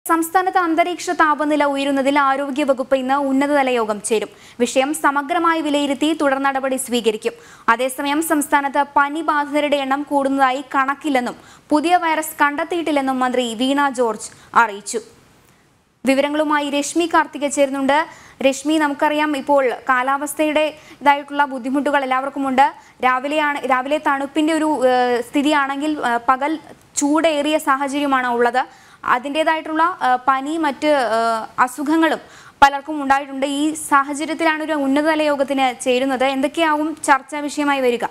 സംസ്ഥാനത്ത് അന്തരീക്ഷ താപനില ഉയരുന്നതിൽ ആരോഗ്യവകുപ്പ് ഇന്ന് ഉന്നതതല യോഗം ചേരും വിഷയം സമഗ്രമായി വിലയിരുത്തി തുടർ നടപടി സ്വീകരിക്കും അതേസമയം സംസ്ഥാനത്ത് പനി ബാധിതരുടെ എണ്ണം കൂടുന്നതായി കണക്കില്ലെന്നും പുതിയ വൈറസ് കണ്ടെത്തിയിട്ടില്ലെന്നും മന്ത്രി വീണ ജോർജ് അറിയിച്ചു വിവരങ്ങളുമായി രശ്മി കാർത്തിക ചേരുന്നുണ്ട് രശ്മി നമുക്കറിയാം ഇപ്പോൾ കാലാവസ്ഥയുടെ ഇതായിട്ടുള്ള ബുദ്ധിമുട്ടുകൾ എല്ലാവർക്കുമുണ്ട് രാവിലെയാണ് രാവിലെ തണുപ്പിന്റെ ഒരു ഏഹ്, സ്ഥിതിയാണെങ്കിൽ ഏഹ്, പകൽ ചൂടേറിയ സാഹചര്യമാണ് ഉള്ളത് അതിൻ്റെതായിട്ടുള്ള ഏഹ്, പനി മറ്റ് ഏഹ്, അസുഖങ്ങളും പലർക്കും ഉണ്ടായിട്ടുണ്ട് ഈ സാഹചര്യത്തിലാണ് ഒരു ഉന്നതതല യോഗത്തിന് ചേരുന്നത് എന്തൊക്കെയാവും ചർച്ചാ വിഷയമായി വരിക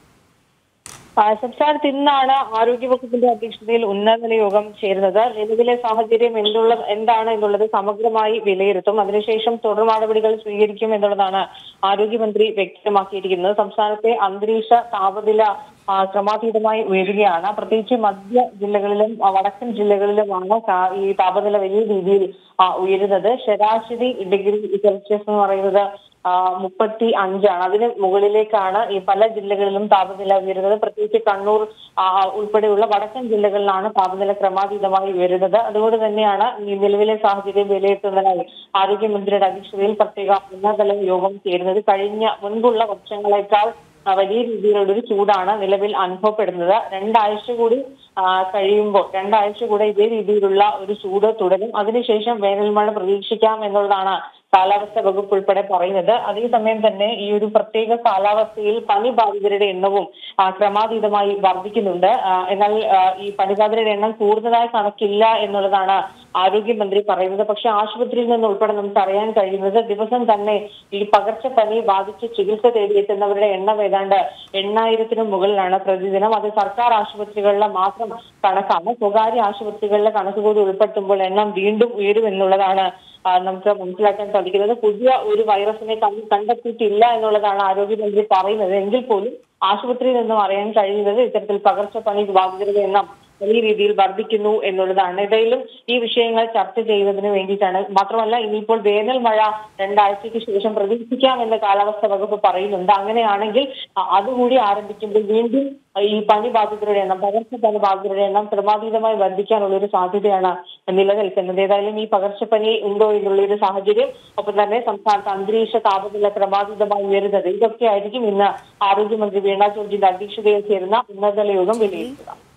ആ, സംസ്ഥാനത്ത് ഇന്നാണ് ആരോഗ്യവകുപ്പിന്റെ അധ്യക്ഷതയിൽ ഉന്നതതല യോഗം ചേരുന്നത് നിലവിലെ സാഹചര്യം എന്തുള്ള എന്താണ് എന്നുള്ളത് സമഗ്രമായി വിലയിരുത്തും അതിനുശേഷം തുടർ നടപടികൾ സ്വീകരിക്കും എന്നുള്ളതാണ് ആരോഗ്യമന്ത്രി വ്യക്തമാക്കിയിരിക്കുന്നത് സംസ്ഥാനത്തെ അന്തരീക്ഷ താപനില ആ, ക്രമാതീതമായി ഉയരുകയാണ് പ്രത്യേകിച്ച് മധ്യ ജില്ലകളിലും ആ, വടക്കൻ ജില്ലകളിലുമാണ് കാ- ഈ താപനില വലിയ രീതിയിൽ ആ, ഉയരുന്നത് ശരാശരി ഡിഗ്രി സെൽഷ്യസ് എന്ന് പറയുന്നത് ആ, മുപ്പത്തി അഞ്ചാണ് അതിന് മുകളിലേക്കാണ് ഈ പല ജില്ലകളിലും താപനില ഉയരുന്നത് പ്രത്യേകിച്ച് കണ്ണൂർ ആ, ഉൾപ്പെടെയുള്ള വടക്കൻ ജില്ലകളിലാണ് താപനില ക്രമാതീതമായി ഉയരുന്നത് അതുകൊണ്ട് തന്നെയാണ് ഈ നിലവിലെ സാഹചര്യം വിലയിരുത്തുന്നതിനായി ആരോഗ്യമന്ത്രിയുടെ അധ്യക്ഷതയിൽ പ്രത്യേക ഉന്നതതല യോഗം ചേരുന്നത് കഴിഞ്ഞ മുൻപുള്ള വർഷങ്ങളെക്കാൾ ആ, വലിയ രീതിയിലുള്ള ഒരു ചൂടാണ് നിലവിൽ അനുഭവപ്പെടുന്നത് രണ്ടാഴ്ച കൂടി ആ, കഴിയുമ്പോൾ രണ്ടാഴ്ച കൂടെ ഇതേ രീതിയിലുള്ള ഒരു ചൂട് തുടരും അതിനുശേഷം വേനൽ മഴ പ്രതീക്ഷിക്കാം എന്നുള്ളതാണ് കാലാവസ്ഥ വകുപ്പ് ഉൾപ്പെടെ പറയുന്നത് അതേസമയം തന്നെ ഈ ഒരു പ്രത്യേക കാലാവസ്ഥയിൽ പനി ബാധിതരുടെ എണ്ണവും ആ, ക്രമാതീതമായി വർദ്ധിക്കുന്നുണ്ട് ആ, എന്നാൽ ആ, ഈ പനി ബാധിതരുടെ എണ്ണം കൂടുതലായ കണക്കില്ല എന്നുള്ളതാണ് ആരോഗ്യമന്ത്രി പറയുന്നത് പക്ഷെ ആശുപത്രിയിൽ നിന്ന് ഉൾപ്പെടെ നമുക്ക് അറിയാൻ കഴിയുന്നത് ദിവസം തന്നെ ഈ പകർച്ചപ്പനി ബാധിച്ച് ചികിത്സ തേടിയെത്തുന്നവരുടെ എണ്ണം ഏതാണ്ട് എണ്ണായിരത്തിനും മുകളിലാണ് പ്രതിദിനം അത് സർക്കാർ ആശുപത്രികളിലെ മാത്രം കണക്കാണ് സ്വകാര്യ ആശുപത്രികളിലെ കണക്ക് കൂടി ഉൾപ്പെടുത്തുമ്പോൾ എണ്ണം വീണ്ടും ഉയരും എന്നുള്ളതാണ് ആ, നമുക്ക് മനസ്സിലാക്കാൻ സാധിക്കുന്നത് പുതിയ ഒരു വൈറസിനെ കണ്ട് കണ്ടെത്തിയിട്ടില്ല എന്നുള്ളതാണ് ആരോഗ്യമന്ത്രി പറയുന്നത് എങ്കിൽ പോലും ആശുപത്രിയിൽ നിന്നും അറിയാൻ കഴിയുന്നത് ഇത്തരത്തിൽ പകർച്ചപ്പനി ബാധിതരുടെ എണ്ണം വലിയ രീതിയിൽ വർദ്ധിക്കുന്നു എന്നുള്ളതാണ് ഏതായാലും ഈ വിഷയങ്ങൾ ചർച്ച ചെയ്യുന്നതിന് വേണ്ടിയിട്ടാണ് മാത്രമല്ല ഇനിയിപ്പോൾ വേനൽ മഴ രണ്ടാഴ്ചയ്ക്ക് ശേഷം പ്രതീക്ഷിക്കാമെന്ന് കാലാവസ്ഥ വകുപ്പ് പറയുന്നുണ്ട് അങ്ങനെയാണെങ്കിൽ അ- അതുകൂടി ആരംഭിക്കുമ്പോൾ വീണ്ടും ഈ പനി ബാധിതരുടെ എണ്ണം പകർച്ചപ്പനി ബാധിതരുടെ എണ്ണം ക്രമാതീതമായി വർദ്ധിക്കാനുള്ള ഒരു സാധ്യതയാണ് നിലനിൽക്കുന്നത് ഏതായാലും ഈ പകർച്ചപ്പനി ഉണ്ടോ എന്നുള്ള ഒരു സാഹചര്യം ഒപ്പം തന്നെ സംസ്ഥാനത്ത് അന്തരീക്ഷ താപനില ക്രമാതീതമായി ഉയരുന്നത് ഇതൊക്കെ ആയിരിക്കും ഇന്ന് ആരോഗ്യമന്ത്രി വീണ ജോർജിന്റെ അധ്യക്ഷതയിൽ ചേരുന്ന ഉന്നതതല യോഗം വിലയിരുത്തുക